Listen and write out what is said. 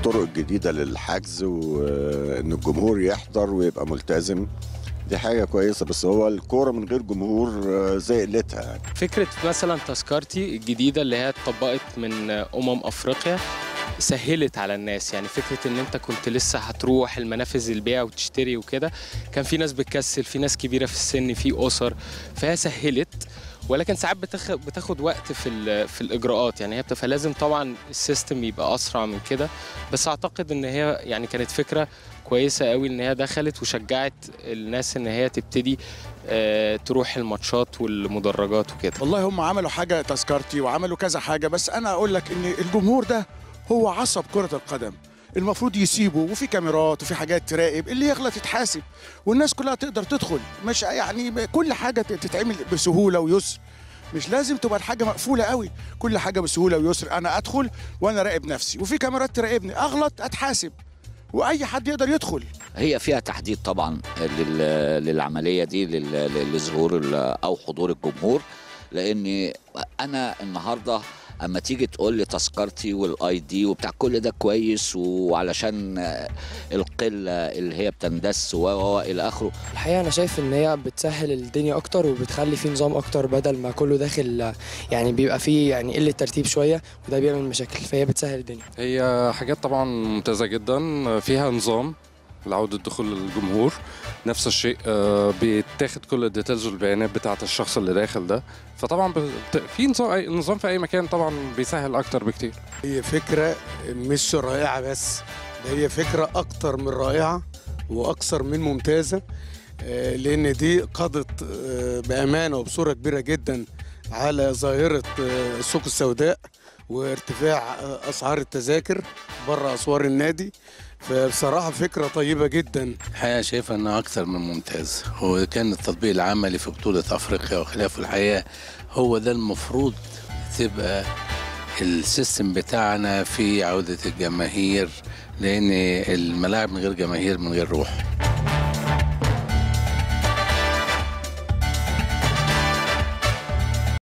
الطرق الجديده للحجز وان الجمهور يحضر ويبقى ملتزم دي حاجه كويسه بس هو الكوره من غير جمهور آه، زي قلتها يعني فكرة مثلا تذكرتي الجديدة اللي هي اتطبقت من أمم أفريقيا سهلت على الناس يعني فكرة ان انت كنت لسه هتروح المنافذ البيع وتشتري وكده كان في ناس بتكسل في ناس كبيرة في السن في أسر فهي سهلت ولكن ساعات بتاخد بتاخد وقت في ال- في الاجراءات يعني هي بتبقى لازم طبعا السيستم يبقى اسرع من كده بس اعتقد ان هي يعني كانت فكره كويسه قوي ان هي دخلت وشجعت الناس ان هي تبتدي آه، تروح الماتشات والمدرجات وكده والله هم عملوا حاجه تذكرتي وعملوا كذا حاجه بس انا اقول لك ان الجمهور ده هو عصب كره القدم المفروض يسيبه وفي كاميرات وفي حاجات تراقب اللي يغلط يتحاسب والناس كلها تقدر تدخل مش يعني كل حاجه تتعمل بسهوله ويسر مش لازم تبقى الحاجه مقفوله قوي كل حاجه بسهوله ويسر انا ادخل وانا راقب نفسي وفي كاميرات تراقبني اغلط اتحاسب واي حد يقدر يدخل هي فيها تحديد طبعا لل- للعمليه دي لل- لظهور ال- او حضور الجمهور لان انا النهارده اما تيجي تقول لي تذكرتي والاي دي وبتاع كل ده كويس وعلشان القله اللي هي بتندس و و- الى اخره الحقيقة أنا شايف إن هي بتسهل الدنيا أكتر وبتخلي فيه نظام أكتر بدل ما كله داخل يعني بيبقى فيه يعني قلة ترتيب شوية وده بيعمل مشاكل فهي بتسهل الدنيا هي حاجات طبعا ممتازة جدا فيها نظام لعودة دخول الجمهور نفس الشيء آه، بيتاخد كل الديتيلز والبيانات بتاعة الشخص اللي داخل ده فطبعا بت- في نظام أي- نظام في أي مكان طبعا بيسهل أكتر بكتير هي فكرة مش رائعة بس ده هي فكرة أكتر من رائعة وأكثر من ممتازة آه، لأن دي قضت آه، بأمانة وبصورة كبيرة جدا على ظاهرة آه، السوق السوداء وارتفاع آه، أسعار التذاكر بره أسوار النادي فبصراحة فكرة طيبة جدا الحقيقة شايفة أنه أكثر من ممتاز هو كان التطبيق العملي في بطولة أفريقيا وخلافه الحقيقة هو ده المفروض تبقى السيستم بتاعنا في عودة الجماهير لأن الملاعب من غير جماهير من غير روح